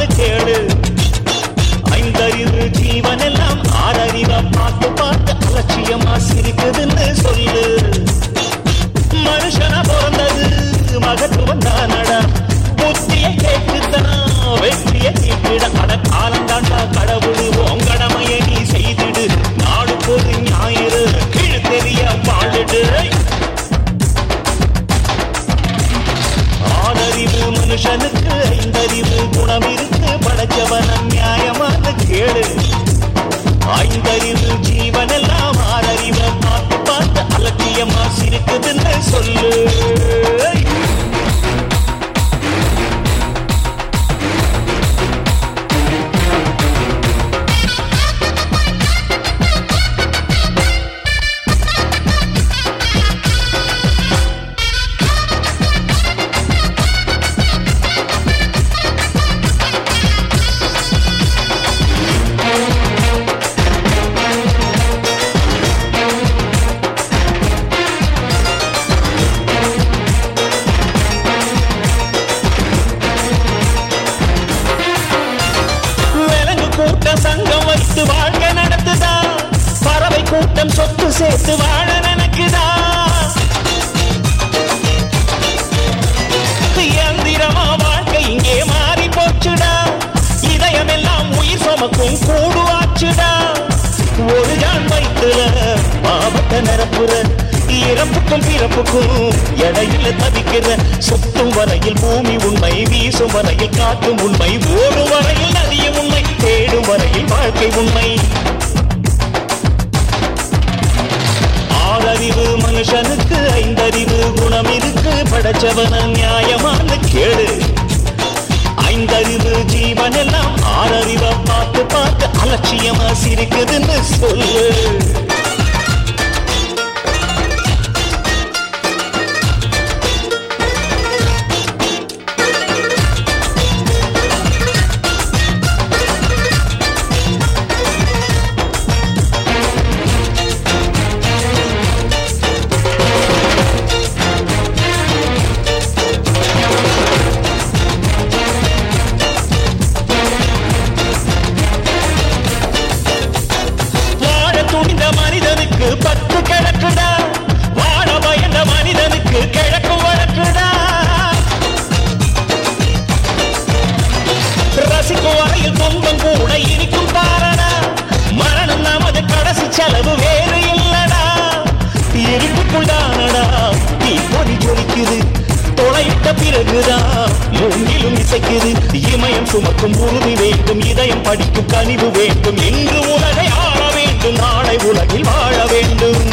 நியாயமானு கேளு ஐந்தறிவு ஜீவன் எல்லாம் ஆறறிவா பார்த்து பார்த்து அலட்சியமா சிரிக்குதுன்னு சொல்லு மனுஷனா பிறந்தது மகத்துவம் தானடா புத்திய கேட்டுத்தான் வெற்றிய கேட்டுட அட காலந்தாண்டா கடவுள் உன் கடமையை நீ செய்திடு நாடு பொது ஞாயிறு கீழ் தெரிய வாழிடு ஆறறிவு மனுஷனுக்கு ஐந்தறிவு குணம் இருக்கு படைச்சவன நியாயமான கேடு ஐந்தறிவு ஜீவன் எல்லாம் ஆறறிவை பார்த்து பார்த்து அலட்சியமா சிரிக்குதுன்னு சொல்லு விலங்கு கூட்டம் சங்கம் வைத்து வாழ்க்கை நடத்துதா பறவை கூட்டம் சொத்து சேர்த்து வாழ நினைக்குதா இயந்திரமா வாழ்க்கை இங்கே மாறி போச்சுடா இதயமெல்லாம் உயிர் சுமக்கும் கூடுவாச்சுடா ஒரு ஜான் வயிற்றுல பாவத்தை நிரப்புற இறப்புக்கும் பிறப்புக்கும் இடையில தவிக்கிற சுத்தும் வரையில் பூமி உண்மை வீசும் வரையில் காற்றும் உண்மை ஓடும் வரையில் நதியும் உண்மை தேடும் வரையில் வாழ்க்கை உண்மை ஆறறிவு மனுஷனுக்கு ஐந்தறிவு குணம் இருக்கு படைச்சவன நியாயமான கேடு ஐந்தறிவு ஜீவன் எல்லாம் ஆறறிவை பார்த்து பார்த்து அலட்சியமா சிரிக்குதுன்னு சொல்லு வாழ துணிந்த மனிதனுக்கு பத்து கிழக்குடா வாழ பயந்த மனிதனுக்கு கிழக்கு வழக்குடா ரசிக்கும் வரையில் துன்பம் கூட இனிக்கும் பாரடா மரணம் நமது கடைசி செலவு வேறு இல்லடா இருட்டுக்குள் தானடா தீ பொறி ஜொலிக்குது தொலையிட்ட பிறகுதான் மூங்கிலும் இசைக்குது இமயம் சுமக்கும் உறுதி வேண்டும் இதயம் படிக்கும் கனிவு வேண்டும் இன்று உலகை ஆள வேண்டும் நாளை உலகில் வாழ வேண்டும்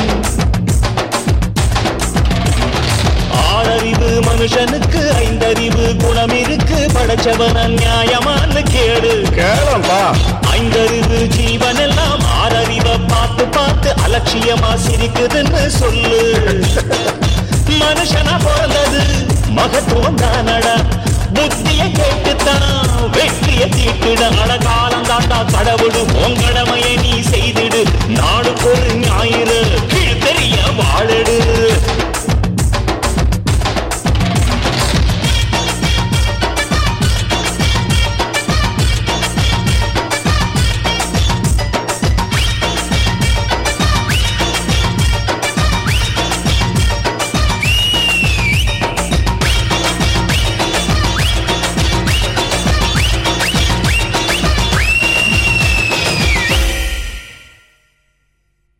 ஆறறிவு மனுஷனுக்கு ஐந்தறிவு குணம் இருக்கு படைச்சவன நியாயமான கேடு கேளம்பா ஐந்தறிவு ஜீவன் எல்லாம் ஆறறிவை பார்த்து பார்த்து அலட்சியமா சிரிக்குதுன்னு சொல்லு மனுஷனா பிறந்தது மகத்துவம் தானடா புத்திய கேட்டுத்தான் வெற்றிய தீட்டுட அழகாலம் தாண்டா கடவுள் உன் கடமையை நீ செய்திடு நாடு ஒரு ஞாயிறு